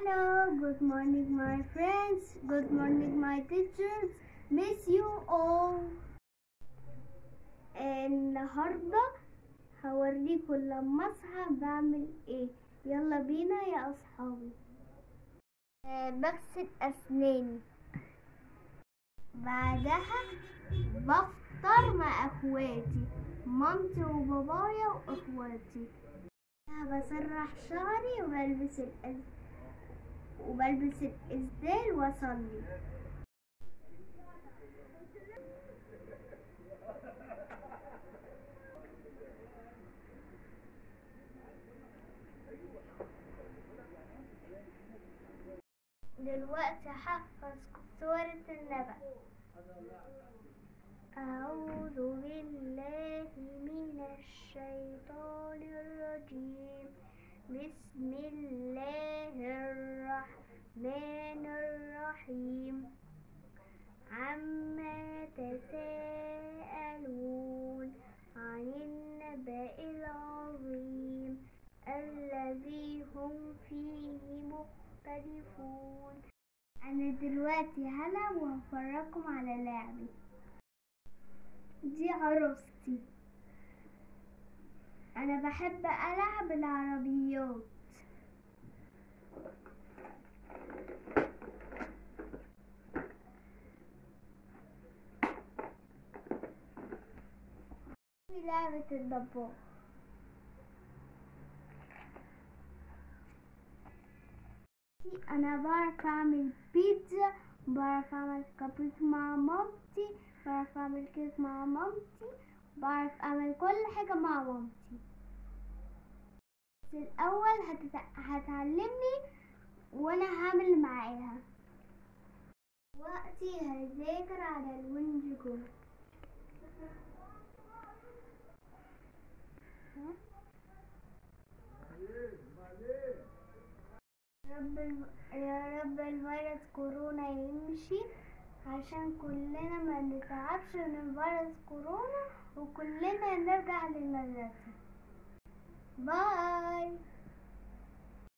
Hello, good morning, my friends. Good morning, my teachers. Miss you all. النهاردة هوريكم لما أصحى بعمل إيه. يلا بينا يا أصحابي. آه، بغسل أسناني. بعدها بفطر مع اخواتي مامتي وبابايا واخواتي بسرح شعري وبلبس الأز... وبلبس الإسدال وأصلي دلوقتي هحفظ سورة النبأ أعوذ بالله من الشيطان الرجيم بسم الله الرحمن الرحيم عما تساءلون عن النبأ العظيم الذي هم فيه مختلفون أنا دلوقتي هلعب وهفرجكم على لعبي دي عروستي انا بحب العب العربيات دي لعبة الضباط انا بعرف اعمل بيتزا بعرف اعمل كابوت مع مامتي بعرف اعمل كيك مع مامتي بعرف اعمل كل حاجة مع مامتي بس الاول هتت... هتعلمني وانا هعمل معاها وقتي هذاكر على الونج جو رب الم... يا رب الفيروس كورونا يمشي عشان كلنا ما نتعبش من فيروس كورونا وكلنا نرجع للمدرسة باي